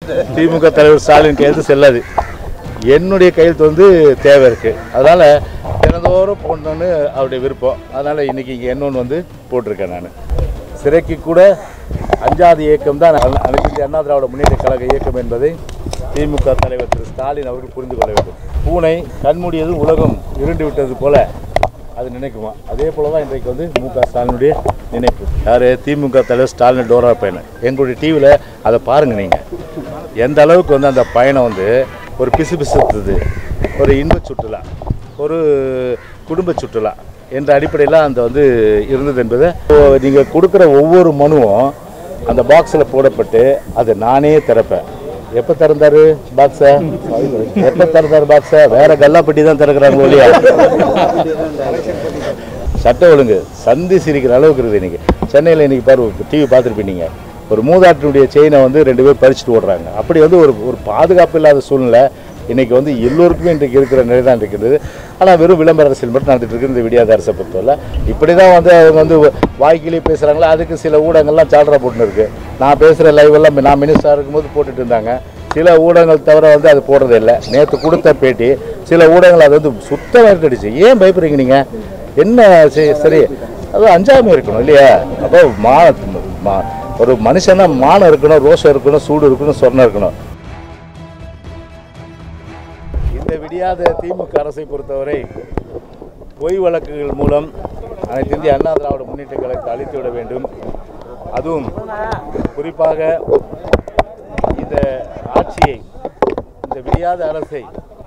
திமுக தலைவர் ஸ்டாலின் கையெழுத்து செல்லாது என்னுடைய கையெழுத்து வந்து தேவை இருக்கு அதனால தினந்தோறும் போடணும்னு அவருடைய விருப்பம் அதனால இன்னைக்கு இங்கே என்னொன்று வந்து போட்டிருக்கேன் நான் சிறைக்கு கூட அஞ்சாவது இயக்கம் தான் அனைத்து இந்திய அண்ணா திராவிட முன்னேற்ற கழக இயக்கம் என்பதை திமுக தலைவர் திரு ஸ்டாலின் அவர்கள் புரிந்து கொள்ள வேண்டும் பூனை கண்மூடியது உலகம் இருண்டு விட்டது போல அது நினைக்குமா அதே போல தான் இன்றைக்கு வந்து மு க ஸ்டாலினுடைய நினைப்பு யார் திமுக தலைவர் ஸ்டாலின் டோரா பயணம் எங்களுடைய டிவியில் அதை பாருங்கள் நீங்கள் எந்த அளவுக்கு வந்து அந்த பயணம் வந்து ஒரு பிசு பிசுத்துது ஒரு இன்ப சுற்றுலா ஒரு குடும்ப சுற்றுலா என்ற அடிப்படையில் அந்த வந்து இருந்தது என்பதை நீங்கள் கொடுக்குற ஒவ்வொரு மனுவும் அந்த பாக்ஸில் போடப்பட்டு அதை நானே திறப்பேன் எப்போ திறந்தாரு பாக்ஸை எப்போ திறந்தாரு பாக்ஸை வேற கல்லாப்பட்டி தான் திறக்கிறாங்க ஒழியா சட்ட ஒழுங்கு சந்தி சிரிக்கிற அளவுக்கு இருக்குது இன்னைக்கு சென்னையில் இன்னைக்கு பாரு டிவி பார்த்துருப்பீங்க ஒரு மூதாட்டினுடைய செயினை வந்து ரெண்டு பேர் பறிச்சுட்டு ஓடுறாங்க அப்படி வந்து ஒரு ஒரு பாதுகாப்பு இல்லாத சூழ்நிலை இன்னைக்கு வந்து எல்லோருக்குமே இன்றைக்கு இருக்கிற நிலை தான் இருக்கிறது ஆனால் வெறும் விளம்பர அரசியல் மட்டும் நடந்துட்டு இருக்கு இந்த விடியாத அரசை பொறுத்தவரை இப்படி தான் வந்து அவங்க வந்து வாய்க்கிலே பேசுகிறாங்களா அதுக்கு சில ஊடகங்கள்லாம் சால்ரா போட்டுன்னு இருக்கு நான் பேசுகிற லைவ் எல்லாம் நான் மினிஸ்டராக இருக்கும்போது போட்டுட்டு இருந்தாங்க சில ஊடகங்கள் தவிர வந்து அது போடுறது இல்லை நேற்று கொடுத்த பேட்டி சில ஊடகங்கள் அது வந்து சுத்தமாக இருந்துடுச்சு ஏன் பயப்படுறீங்க நீங்கள் என்ன சரி சரி அது அஞ்சாமை இருக்கணும் இல்லையா அப்போ மா மா- ஒரு மனுஷனா மானம் இருக்கணும் ரோஷம் இருக்கணும் சூடு இருக்கணும் சொர்ணம் இருக்கணும் இந்த விடியாத திமுக அரசை பொறுத்தவரை பொய் வழக்குகள் மூலம் அனைத்து இந்திய அண்ணா திராவிட முன்னேற்ற கழகத்தை அழித்து விட வேண்டும் அதுவும் குறிப்பாக இந்த ஆட்சியை இந்த விடியாத அரசை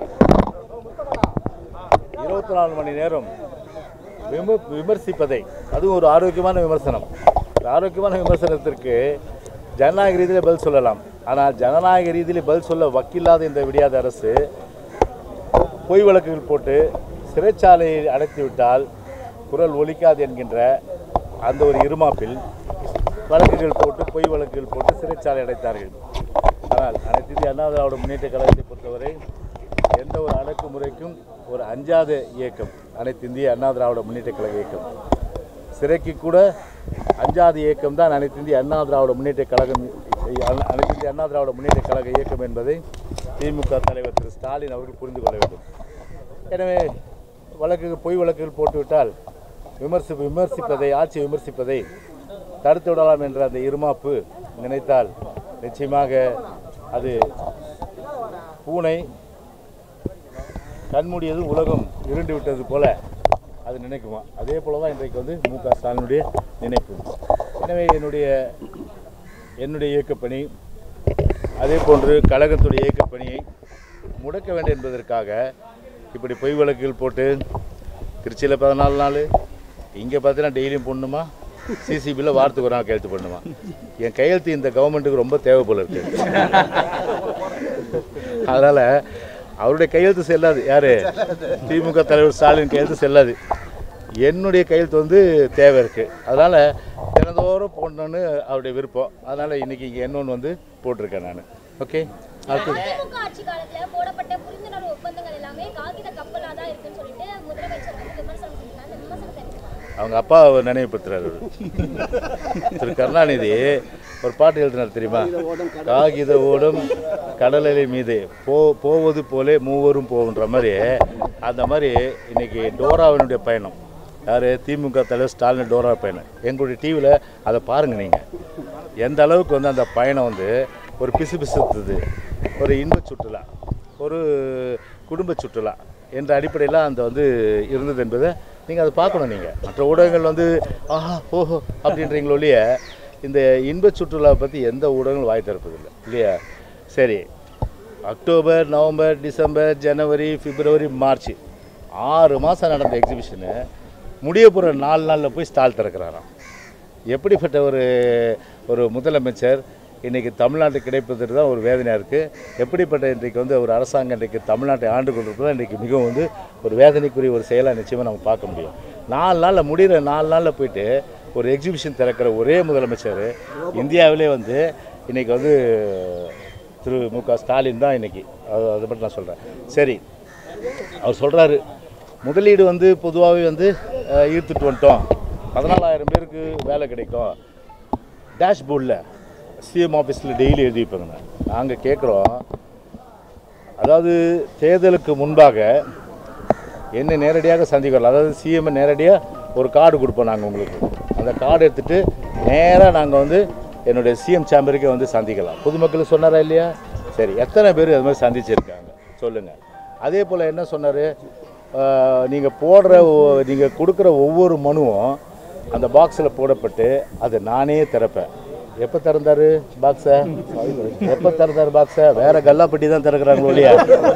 இருபத்தி நாலு மணி நேரம் விம விமர்சிப்பதை அதுவும் ஒரு ஆரோக்கியமான விமர்சனம் இந்த ஆரோக்கியமான விமர்சனத்திற்கு ஜனநாயக ரீதியில் பதில் சொல்லலாம் ஆனால் ஜனநாயக ரீதியில் பதில் சொல்ல வக்கில்லாத இந்த விடியாத அரசு பொய் வழக்குகள் போட்டு சிறைச்சாலையை அடைத்து விட்டால் குரல் ஒலிக்காது என்கின்ற அந்த ஒரு இருமாப்பில் வழக்குகள் போட்டு பொய் வழக்குகள் போட்டு சிறைச்சாலை அடைத்தார்கள் ஆனால் அனைத்து இந்திய அண்ணா திராவிட முன்னேற்ற கழகத்தை பொறுத்தவரை எந்த ஒரு அடக்குமுறைக்கும் ஒரு அஞ்சாத இயக்கம் அனைத்து இந்திய அண்ணா திராவிட முன்னேற்ற கழக இயக்கம் சிறைக்கு கூட அஞ்சாத இயக்கம் தான் அனைத்து இந்திய அண்ணா திராவிட முன்னேற்ற கழகம் அன- அனைத்து இந்திய அண்ணா திராவிட முன்னேற்ற கழக இயக்கம் என்பதை திமுக தலைவர் திரு ஸ்டாலின் அவர்கள் புரிந்து கொள்ள வேண்டும் எனவே வழக்குகள் பொய் வழக்குகள் போட்டுவிட்டால் விமர்சி விமர்சிப்பதை ஆட்சி விமர்சிப்பதை தடுத்து விடலாம் என்ற அந்த இருமாப்பு நினைத்தால் நிச்சயமாக அது பூனை கண்மூடியதும் உலகம் இருண்டு விட்டது போல அது நினைக்குமா அதே போல தான் இன்றைக்கு வந்து மு க ஸ்டாலினுடைய நினைப்பு எனவே என்னுடைய என்னுடைய இயக்கப்பணி அதே போன்று கழகத்துடைய இயக்கப்பணியை முடக்க வேண்டும் என்பதற்காக இப்படி பொய் வழக்குகள் போட்டு திருச்சியில் பதினாலு நாள் இங்கே பார்த்தீங்கன்னா டெய்லியும் போடணுமா சிசிபியில் வாரத்துக்கு ஒரு நாள் கையெழுத்து பண்ணுமா என் கையெழுத்து இந்த கவர்மெண்ட்டுக்கு ரொம்ப தேவை போல இருக்கு அதனால் அவருடைய கையெழுத்து செல்லாது யார் திமுக தலைவர் ஸ்டாலின் கையெழுத்து செல்லாது என்னுடைய கையெழுத்து வந்து தேவை இருக்குது அதனால் தினந்தோறும் போடணும்னு அவருடைய விருப்பம் அதனால் இன்றைக்கி இங்கே என்னொன்று வந்து போட்டிருக்கேன் நான் ஓகே அடுத்து திமுக ஆட்சி காலத்துல போடப்பட்ட புரிந்துணர்வு ஒப்பந்தங்கள் எல்லாமே காகித கப்பலா தான் இருக்குன்னு சொல்லிட்டு முதலமைச்சர் வந்து விமர்சனம் செஞ்சாங்க அந்த விமர்சனத்தை எப்படி பார்க்கறீங்க? அவங்க அப்பாவை நினைவுபடுத்துறாரு அவரு. திரு கருணாநிதி ஒரு பாட்டு எழுதினார் தெரியுமா காகித ஓடும் கடலலை மீது போ போவது போலே மூவரும் போகுன்ற மாதிரி அந்த மாதிரி இன்னைக்கு டோராவினுடைய பயணம் யார் திமுக தலைவர் ஸ்டாலின் டோரா பயணம் எங்களுடைய டிவியில் அதை பாருங்கள் நீங்கள் எந்த அளவுக்கு வந்து அந்த பயணம் வந்து ஒரு பிசு பிசுத்துது ஒரு இன்ப சுற்றுலா ஒரு குடும்ப சுற்றுலா என்ற அடிப்படையில் அந்த வந்து இருந்தது என்பதை நீங்கள் அதை பார்க்கணும் நீங்கள் மற்ற ஊடகங்கள் வந்து ஆஹா ஓஹோ அப்படின்றீங்களோ இல்லையா இந்த இன்ப சுற்றுலாவை பற்றி எந்த ஊடகங்களும் வாய் திறப்பதில்லை இல்லையா சரி அக்டோபர் நவம்பர் டிசம்பர் ஜனவரி பிப்ரவரி மார்ச் ஆறு மாதம் நடந்த எக்ஸிபிஷனு முடிய போகிற நாலு நாளில் போய் ஸ்டால் திறக்கிறாராம் எப்படிப்பட்ட ஒரு ஒரு முதலமைச்சர் இன்றைக்கி தமிழ்நாட்டுக்கு கிடைப்பதற்கு தான் ஒரு வேதனையாக இருக்குது எப்படிப்பட்ட இன்றைக்கு வந்து ஒரு அரசாங்கம் இன்றைக்கு தமிழ்நாட்டை ஆண்டு கொண்டிருப்பது தான் இன்றைக்கி மிகவும் வந்து ஒரு வேதனைக்குரிய ஒரு செயலாக நிச்சயமாக நம்ம பார்க்க முடியும் நாலு நாளில் முடிகிற நாலு நாளில் போயிட்டு ஒரு எக்ஸிபிஷன் திறக்கிற ஒரே முதலமைச்சர் இந்தியாவிலே வந்து இன்றைக்கி வந்து திரு மு க ஸ்டாலின் தான் இன்றைக்கி அது அதை பற்றி நான் சொல்கிறேன் சரி அவர் சொல்கிறாரு முதலீடு வந்து பொதுவாகவே வந்து அஹ், ஈர்த்துட்டு வந்துட்டோம் பதினாலாயிரம் பேருக்கு வேலை கிடைக்கும் டேஷ்போர்டில் சிஎம் ஆஃபீஸில் டெய்லி எழுதி வைப்பாங்க நாங்கள் கேட்குறோம் அதாவது தேர்தலுக்கு முன்பாக என்னை நேரடியாக சந்திக்கலாம் அதாவது சிஎம் நேரடியாக ஒரு கார்டு கொடுப்போம் நாங்கள் உங்களுக்கு அந்த கார்டு எடுத்துகிட்டு நேராக நாங்கள் வந்து என்னுடைய சிஎம் சேம்பருக்கே வந்து சந்திக்கலாம் பொதுமக்கள் சொன்னாரா இல்லையா சரி எத்தனை பேர் அது மாதிரி சந்திச்சிருக்காங்க சொல்லுங்கள் அதே போல் என்ன சொன்னார் நீங்கள் போடுற நீங்கள் கொடுக்குற ஒவ்வொரு மனுவும் அந்த பாக்ஸில் போடப்பட்டு அது நானே திறப்பேன் எப்போ திறந்தாரு பாக்ஸை எப்போ திறந்தாரு பாக்ஸை வேற கல்லாப்பட்டி தான் திறக்கிறாங்களோ இல்லையா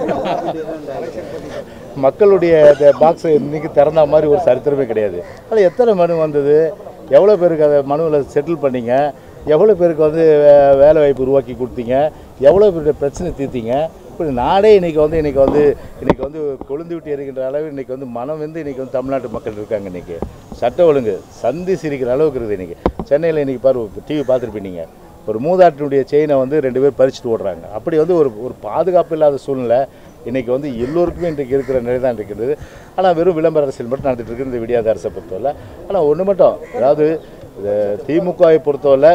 மக்களுடைய இந்த பாக்ஸை இன்னைக்கு திறந்த மாதிரி ஒரு சரித்திரமே கிடையாது அதில் எத்தனை மனு வந்தது எவ்வளோ பேருக்கு அதை மனுவில் செட்டில் பண்ணீங்க எவ்வளோ பேருக்கு வந்து வே- வேலை வாய்ப்பு உருவாக்கி கொடுத்தீங்க எவ்வளோ பேருடைய பிரச்சனை தீர்த்தீங்க இப்படி நாடே இன்றைக்கி வந்து இன்றைக்கி வந்து இன்றைக்கி வந்து கொழுந்து விட்டு எறிகின்ற அளவு இன்றைக்கி வந்து மனம் வந்து இன்றைக்கி வந்து தமிழ்நாட்டு மக்கள் இருக்காங்க இன்றைக்கி சட்ட ஒழுங்கு சந்தி சிரிக்கிற அளவுக்கு இருக்குது இன்றைக்கி சென்னையில் இன்றைக்கி பாரு டிவி பார்த்துருப்பீங்க ஒரு மூதாட்டினுடைய செயினை வந்து ரெண்டு பேர் பறிச்சுட்டு ஓடுறாங்க அப்படி வந்து ஒரு ஒரு பாதுகாப்பு இல்லாத சூழ்நிலை இன்றைக்கி வந்து எல்லோருக்குமே இன்றைக்கு இருக்கிற நிலை தான் இருக்கிறது ஆனால் வெறும் விளம்பர அரசியல் மட்டும் நடந்துட்டு இருக்கு இந்த விடியாத அரசை பொறுத்தவரை ஆனால் ஒன்று மட்டும் அதாவது இந்த திமுகவை பொறுத்தவரை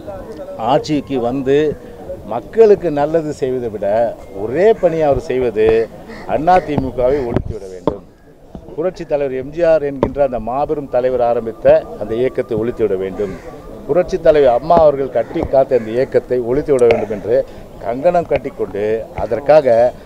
ஆட்சிக்கு வந்து மக்களுக்கு நல்லது செய்வதை விட ஒரே பணியை அவர் செய்வது அண்ணா திமுகவை ஒழித்து விட வேண்டும் புரட்சி தலைவர் எம்ஜிஆர் என்கின்ற அந்த மாபெரும் தலைவர் ஆரம்பித்த அந்த இயக்கத்தை ஒழித்து விட வேண்டும் புரட்சி தலைவர் அம்மா அவர்கள் கட்டி காத்த இந்த இயக்கத்தை ஒழித்து விட வேண்டும் என்று கங்கணம் கட்டிக்கொண்டு அதற்காக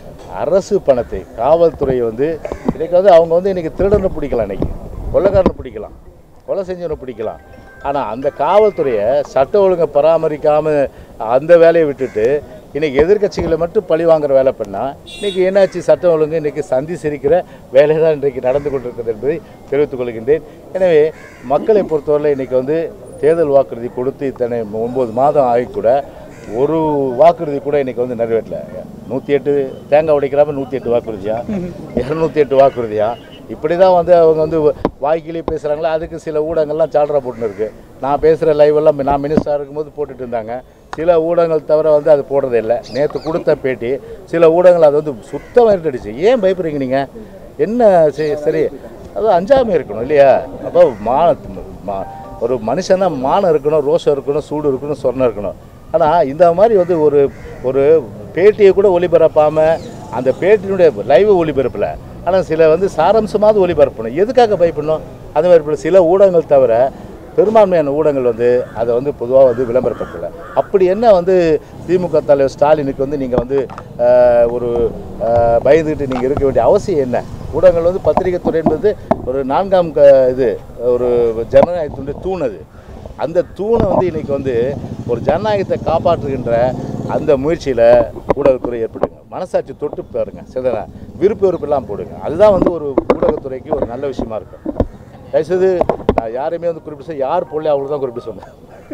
அரசு பணத்தை காவல்துறையை வந்து இன்னைக்கு வந்து அவங்க வந்து இன்னைக்கு திருடனை பிடிக்கலாம் இன்னைக்கு கொள்ளைக்காரனை பிடிக்கலாம் கொலை செஞ்சவனை பிடிக்கலாம் ஆனால் அந்த காவல்துறையை சட்ட ஒழுங்கை பராமரிக்காமல் அந்த வேலையை விட்டுட்டு இன்றைக்கி எதிர்க்கட்சிகளை மட்டும் பழி வாங்குற வேலை பண்ணால் இன்றைக்கி என்னாச்சு சட்டம் ஒழுங்கு இன்றைக்கி சந்தி சிரிக்கிற வேலை தான் இன்றைக்கு நடந்து கொண்டிருக்கிறது என்பதை தெரிவித்துக் கொள்கின்றேன் எனவே மக்களை பொறுத்தவரை இன்றைக்கி வந்து தேர்தல் வாக்குறுதி கொடுத்து இத்தனை ஒம்பது மாதம் ஆகி கூட ஒரு வாக்குறுதி கூட இன்றைக்கி வந்து நிறைவேற்றல நூற்றி எட்டு தேங்காய் உடைக்கிறாம நூற்றி எட்டு வாக்குறுதியா இரநூத்தி எட்டு வாக்குறுதியா இப்படி தான் வந்து அவங்க வந்து வாய்க்கிலே பேசுகிறாங்களா அதுக்கு சில ஊடகங்கள்லாம் சால்ரா போட்டுன்னு இருக்குது நான் பேசுகிற லைவ் எல்லாம் நான் மினிஸ்டராக இருக்கும்போது போட்டுட்டு இருந்தாங்க சில ஊடகங்கள் தவிர வந்து அது போடுறதே இல்லை நேற்று கொடுத்த பேட்டி சில ஊடகங்கள் அது வந்து சுத்தமாக இருட்டுடுச்சு ஏன் பயப்படுறீங்க நீங்கள் என்ன சரி சரி அது அஞ்சாமை இருக்கணும் இல்லையா அப்போ மான மா ஒரு மனுஷன்னா மானம் இருக்கணும் ரோஷம் இருக்கணும் சூடு இருக்கணும் சொர்ணம் இருக்கணும் ஆனால் இந்த மாதிரி வந்து ஒரு ஒரு பேட்டியை கூட ஒளிபரப்பாமல் அந்த பேட்டியினுடைய லைவ் ஒளிபரப்பில் ஆனால் சில வந்து சாரம்சமாவது ஒளிபரப்பணும் எதுக்காக பயப்படணும் அது மாதிரி இப்ப சில ஊடகங்கள் தவிர பெரும்பான்மையான ஊடகங்கள் வந்து அதை வந்து பொதுவாக வந்து விளம்பரப்படுத்தலை அப்படி என்ன வந்து திமுக தலைவர் ஸ்டாலினுக்கு வந்து நீங்கள் வந்து ஆஹ், ஒரு ஆஹ், பயந்துக்கிட்டு நீங்கள் இருக்க வேண்டிய அவசியம் என்ன ஊடகங்கள் வந்து பத்திரிகை துறை என்பது ஒரு நான்காம் க இது ஒரு ஜனநாயகத்தினுடைய தூண் அது அந்த தூணை வந்து இன்னைக்கு வந்து ஒரு ஜனநாயகத்தை காப்பாற்றுகின்ற அந்த முயற்சியில் ஊடகத்துறை ஏற்படுங்க மனசாட்சி தொட்டு பாருங்க சிதற விருப்ப வெறுப்பெல்லாம் போடுங்க அதுதான் வந்து ஒரு ஊடகத்துறைக்கு ஒரு நல்ல விஷயமா இருக்கும் தயவுசெய்து நான் யாரையுமே வந்து குறிப்பிட்டு சொல்ல- யார் போடல அவங்களுக்கு தான் குறிப்பிட்டு சொன்னேன்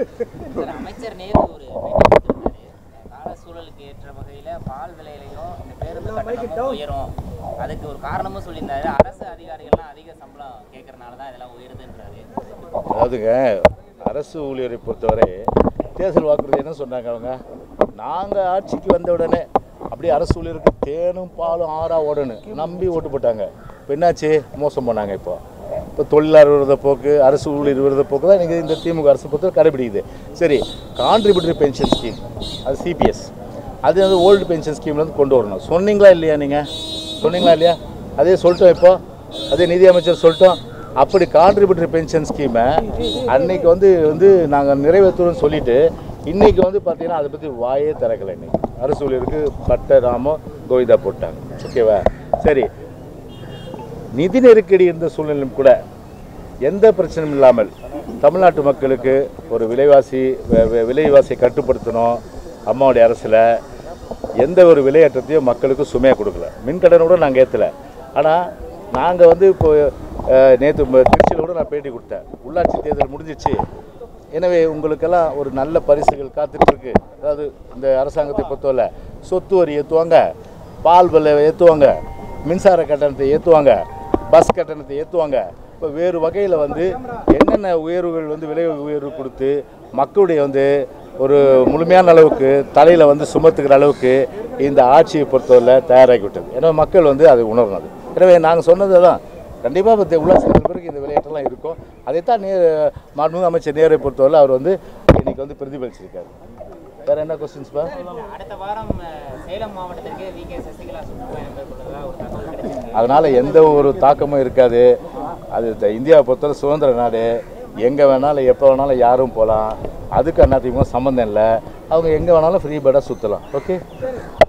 சார், அமைச்சர் நேரு ஒரு பேட்டி கொடுத்திருந்தாரு. கால சூழலுக்கு ஏற்ற வகையில பால் விலையிலையும் இந்த பேருந்து கட்டணமும் உயரும் அதுக்கு ஒரு காரணமும் சொல்லியிருந்தாரு அரசு அதிகாரிகள்லாம் அதிக சம்பளம் கேட்கறனால தான் இதெல்லாம் உயருதுன்றாரு அதாவதுங்க அரசு ஊழியரை பொறுத்தவரை தேர்தல் வாக்குறுதி என்ன சொன்னாங்க அவங்க நாங்கள் ஆட்சிக்கு வந்த உடனே அப்படியே அரசு ஊழியருக்கு தேனும் பாலும் ஆறா ஓடணும் நம்பி ஓட்டு போட்டாங்க இப்போ என்னாச்சு மோசம் பண்ணாங்க இப்போ இப்போ தொழிலாளர் விரோத போக்கு அரசு ஊழியர் விரோத போக்கு தான் நீங்கள் இந்த திமுக அரசு பொறுத்தவரை கடைபிடிக்குது சரி கான்ட்ரிபியூட்டரி பென்ஷன் ஸ்கீம் அது சிபிஎஸ் அது வந்து ஓல்டு பென்ஷன் ஸ்கீம்லேருந்து கொண்டு வரணும் சொன்னீங்களா இல்லையா நீங்கள் சொன்னீங்களா இல்லையா அதே சொல்லிட்டோம் இப்போ அதே நிதி அமைச்சர் சொல்லிட்டோம் அப்படி கான்ட்ரிபியூட்டரி பென்ஷன் ஸ்கீமை அன்னைக்கு வந்து வந்து நாங்கள் நிறைவேற்றுறோம்னு சொல்லிட்டு இன்னைக்கு வந்து பார்த்தீங்கன்னா அதை பற்றி வாயே திறக்கலை இன்னைக்கு அரசு ஊழியருக்கு பட்ட ராமம் கோவிந்தா போட்டாங்க ஓகேவா சரி நிதி நெருக்கடி இருந்த சூழ்நிலையும் கூட எந்த பிரச்சனையும் இல்லாமல் தமிழ்நாட்டு மக்களுக்கு ஒரு விலைவாசி வி- வி- விலைவாசியை கட்டுப்படுத்தணும் அம்மாவுடைய அரசில் எந்த ஒரு விலையேற்றத்தையும் மக்களுக்கு சுமையாக கொடுக்கல மின்கட்டணம் கூட நாங்கள் ஏற்றலை ஆனால் நாங்கள் வந்து இப்போ நேற்று திருச்சியில் கூட நான் பேட்டி கொடுத்தேன் உள்ளாட்சி தேர்தல் முடிஞ்சிச்சு எனவே உங்களுக்கெல்லாம் ஒரு நல்ல பரிசுகள் காத்துட்ருக்கு அதாவது இந்த அரசாங்கத்தை பொறுத்தவரை சொத்து வரி ஏற்றுவாங்க பால் விலை ஏற்றுவாங்க மின்சார கட்டணத்தை ஏற்றுவாங்க பஸ் கட்டணத்தை ஏற்றுவாங்க இப்போ வேறு வகையில் வந்து என்னென்ன உயர்வுகள் வந்து விலை உயர்வு கொடுத்து மக்களுடைய வந்து ஒரு முழுமையான அளவுக்கு தலையில் வந்து சுமத்துக்கிற அளவுக்கு இந்த ஆட்சியை பொறுத்தவரை தயாராகி விட்டது ஏன்னா மக்கள் வந்து அதை உணரணும் அது எனவே நாங்கள் சொன்னது தான் கண்டிப்பாக இப்போ உள்ளாட்சி தேர்தல் பிறகு இந்த விளையாட்டெல்லாம் இருக்கும் அதைத்தான் நே மாண்புமிகு அமைச்சர் நேரை பொறுத்தவரை அவர் வந்து இன்னைக்கு வந்து பிரதிபலிச்சிருக்காரு வேற என்ன கொஸ்டின்ஸ்ப்பா அடுத்த வாரம் அஹ், சேலம் மாவட்டத்திற்கு வி கே சசிகலா சுற்றுப்பயணம் மேற்கொள்வதா ஒரு தகவல் கிடைச்சிருக்கு அதனால் எந்த ஒரு தாக்கமும் இருக்காது அது த- இந்தியாவை பொறுத்தவரை சுதந்திர நாடு எங்கே வேணாலும் எப்போ வேணாலும் யாரும் போகலாம் அதுக்கு அதிமுக சம்மந்தம் இல்லை அவங்க எங்கே வேணாலும் ஃப்ரீ பேர்டாக சுற்றலாம் ஓகே